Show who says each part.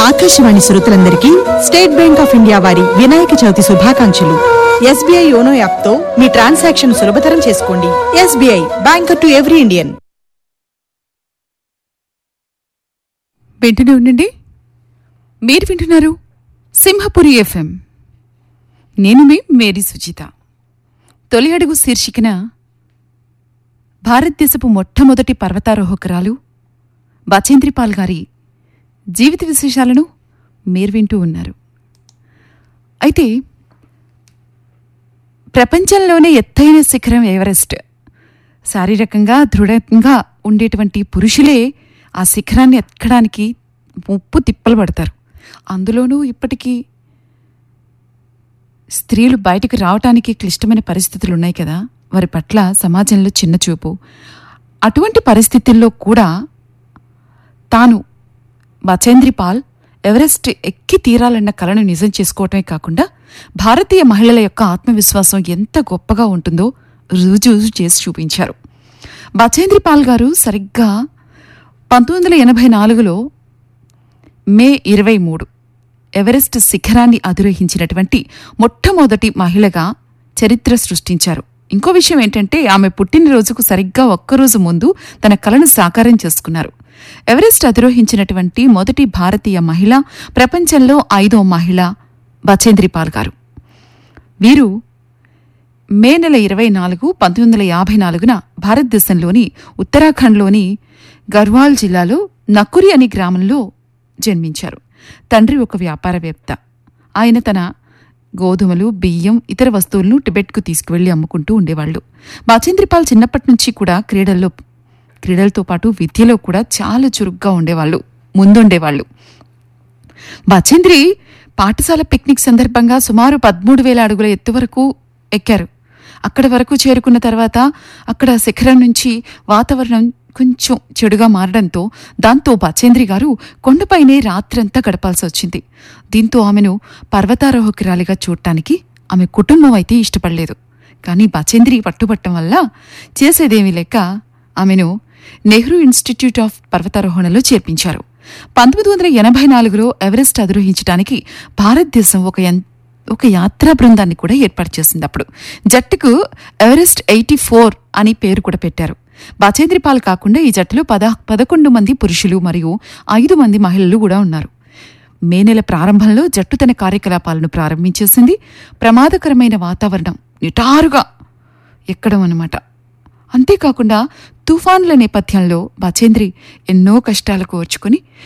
Speaker 1: ఆకాశవాణి శ్రోతలందరికీ state bank of India వారి వినాయక చవితి శుభాకాంక్షలు ఎస్బీఐ యోనో యాప్ తో మీ ట్రాన్సాక్షన్ సులభతరం చేసుకోండి SBI banker to every Indian
Speaker 2: వింటూనే ఉండండి మీరు వింటున్నారు సింహపురి ఎఫ్ఎం నేను మీ మేరీ సుచిత తొలి అడుగు శీర్షికన భారతదేశపు మొట్టమొదటి పర్వతారోహకురాలు బచేంద్రిపాల్ గారి జీవిత విశేషాలను మీరు వింటూ ఉన్నారు అయితే ప్రపంచంలోనే ఎత్తైన శిఖరం ఎవరెస్ట్ శారీరకంగా దృఢంగా ఉండేటువంటి పురుషులే ఆ శిఖరాన్ని ఎక్కడానికి ముప్పు తిప్పలు పడతారు అందులోనూ ఇప్పటికీ స్త్రీలు బయటకు రావటానికి క్లిష్టమైన పరిస్థితులు ఉన్నాయి కదా వారి పట్ల సమాజంలో చిన్న చూపు అటువంటి పరిస్థితుల్లో కూడా తాను బచేంద్రి పాల్ ఎవరెస్ట్ ఎక్కి తీరాలన్న కలను నిజం చేసుకోవటమే కాకుండా భారతీయ మహిళల యొక్క ఆత్మవిశ్వాసం ఎంత గొప్పగా ఉంటుందో రుజువు చేసి చూపించారు బచేంద్రి పాల్ గారు సరిగ్గా పంతొమ్మిది వందల ఎనభై నాలుగులో మే ఇరవై మూడు ఎవరెస్ట్ శిఖరాన్ని అధిరోహించినటువంటి మొట్టమొదటి మహిళగా చరిత్ర సృష్టించారు ఇంకో విషయం ఏంటంటే ఆమె పుట్టినరోజుకు సరిగ్గా ఒక్కరోజు ముందు తన కలను సాకారం చేసుకున్నారు ఎవరెస్ట్ అధిరోహించినటువంటి మొదటి భారతీయ మహిళ ప్రపంచంలో ఐదో మహిళ బచేంద్రిపాల్ గారు వీరు మే నెల ఇరవై నాలుగు పంతొమ్మిది వందల యాభై నాలుగున భారతదేశంలోని ఉత్తరాఖండ్లోని గర్వాల్ జిల్లాలో నకురి అనే గ్రామంలో జన్మించారు తండ్రి ఒక వ్యాపారవేత్త ఆయన తన గోధుమలు బియ్యం ఇతర వస్తువులను టిబెట్కు తీసుకువెళ్లి అమ్ముకుంటూ ఉండేవాళ్లు బాచేంద్రిపాల్ చిన్నప్పటి నుంచి కూడా క్రీడల్లో క్రీడలతో పాటు విద్యలో కూడా చాలా చురుగ్గా ఉండేవాళ్లు ముందుండేవాళ్లు బచేంద్రి పాఠశాల పిక్నిక్ సందర్భంగా సుమారు పదమూడు వేల అడుగుల ఎత్తు వరకు ఎక్కారు అక్కడ వరకు చేరుకున్న తర్వాత అక్కడ శిఖరం నుంచి వాతావరణం కొంచెం చెడుగా మారడంతో దాంతో బచేంద్రి గారు కొండపైనే రాత్రంతా గడపాల్సి వచ్చింది దీంతో ఆమెను పర్వతారోహకురాలిగా చూడటానికి ఆమె కుటుంబం అయితే ఇష్టపడలేదు కానీ బచేంద్రి పట్టుబట్టం వల్ల చేసేదేమీ లేక ఆమెను నెహ్రూ ఇన్స్టిట్యూట్ ఆఫ్ పర్వతారోహణలో చేర్పించారు పంతొమ్మిది వందల ఎనభై నాలుగులో ఎవరెస్ట్ అధిరోహించడానికి భారతదేశం ఒక ఎన్- ఒక యాత్రా బృందాన్ని కూడా ఏర్పాటు చేసింది అప్పుడు జట్టుకు ఎవరెస్ట్ ఎయిటీ ఫోర్ అని పేరు కూడా పెట్టారు బచేంద్రిపాల్ కాకుండా ఈ జట్టులో పద పదకొండు మంది పురుషులు మరియు ఐదు మంది మహిళలు కూడా ఉన్నారు మే నెల ప్రారంభంలో జట్టు తన కార్యకలాపాలను ప్రారంభించేసింది ప్రమాదకరమైన వాతావరణం నిటారుగా ఎక్కడం అన్నమాట అంతేకాకుండా తుఫాన్ల నేపథ్యంలో బచేంద్రి ఎన్నో కష్టాలకు ఓర్చుకుని